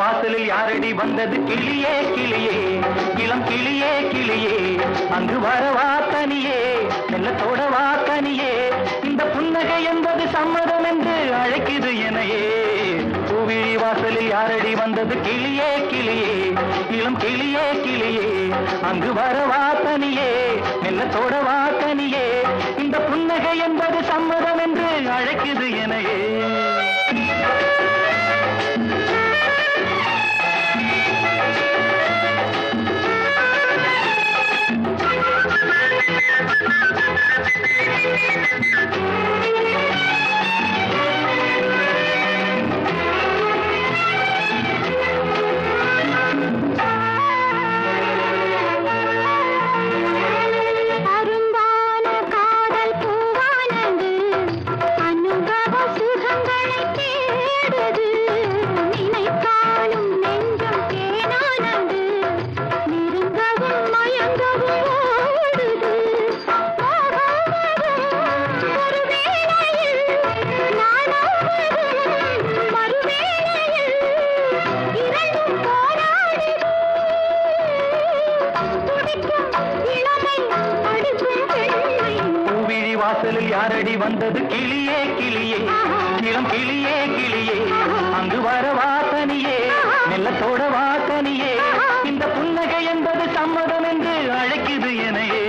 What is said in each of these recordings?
வாசலில் யாரடி வந்தது கிளியே கிளியே இளம் கிளியே கிளியே அங்கு வரவா தனியே செல்லத்தோட வா கனியே இந்த புன்னகை என்பது சம்மதம் என்று அழைக்குது எனையே பூவிழி வாசலில் யாரடி வந்தது கிளியே கிளியே இளம் கிளியே கிளியே அங்கு வரவா தனியே மெல்லத்தோட வா கனியே இந்த புன்னகை என்பது சம்மதம் என்று அழைக்குது எனையே அரும்பான காதல் பூவானது அனுபவ சுகங்களை தேடுது நினைத்தாலும் நெஞ்சம் தேனானது நெருங்கவும் மயங்கவும் ஓடுது ஒரு வேளையில் நானாவதும் மறுவேளையில் இரண்டும் போராடுது துடிக்கும் இளமை அடுக்கும் பெண்மை பூவிழி வாசலில் யாரடி வந்தது கிளியே கிளியே இளம் கிளியே கிளியே அங்கு வர வாசனியே மெல்லத்தோட வாசனியே இந்த புன்னகை என்பது சம்மதம் என்று அழைக்குது எனையே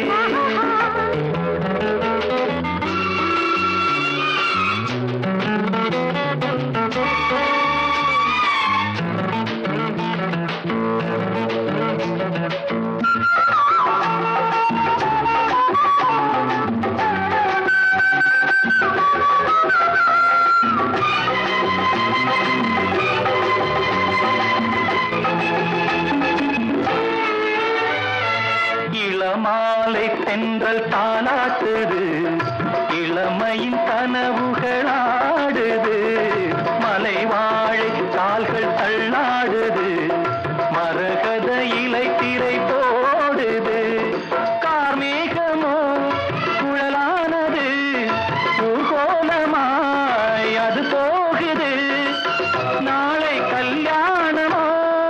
இளமாலை தென்றல் தாளாட்டுது இளமையின் கனவுகளாடுது மலை வாழை கால்கள் தள்ளாடுது மரகத இலை திரை போடுது கார்மேகமோ குழலானது ஊர்கோலமாய் அது போகுது நாளை கல்யாணமோ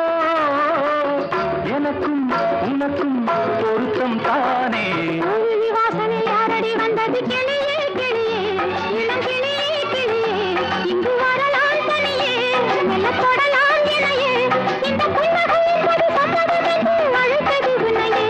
எனக்கும் உனக்கும் பொருத்தம் தானே பூவிழி வாசலில் யாரடி வந்தது கிளியே கிளியே இளம் கிளியே கிளியே இங்கு வரலாம் தனியே மெல்ல தொடலாம் இணையே இந்த புன்னகை என்பது சம்மதம் என்று அழைத்தது உன்னையே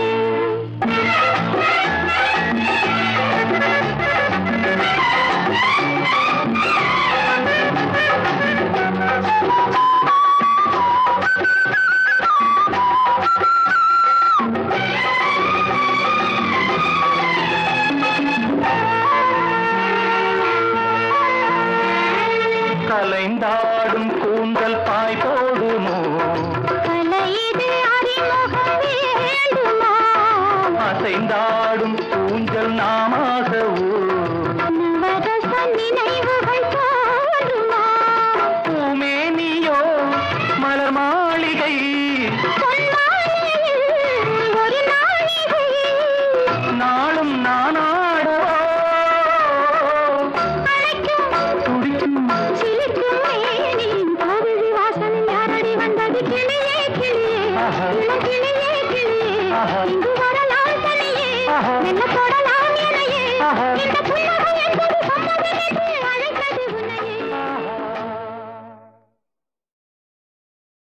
கலைந்தாடும் கூந்தல் பாய் போடுமோ கலையிது அறிமுகம் வேண்டுமா அசைந்தாடும் ஊஞ்சல் நாமாகவோ நவரச நினைவுகள் தோன்றுமா பூமேனியோ மலர் மாளிகை பொன்மாலையில் ஒரு நாழிகை நாளும் நானா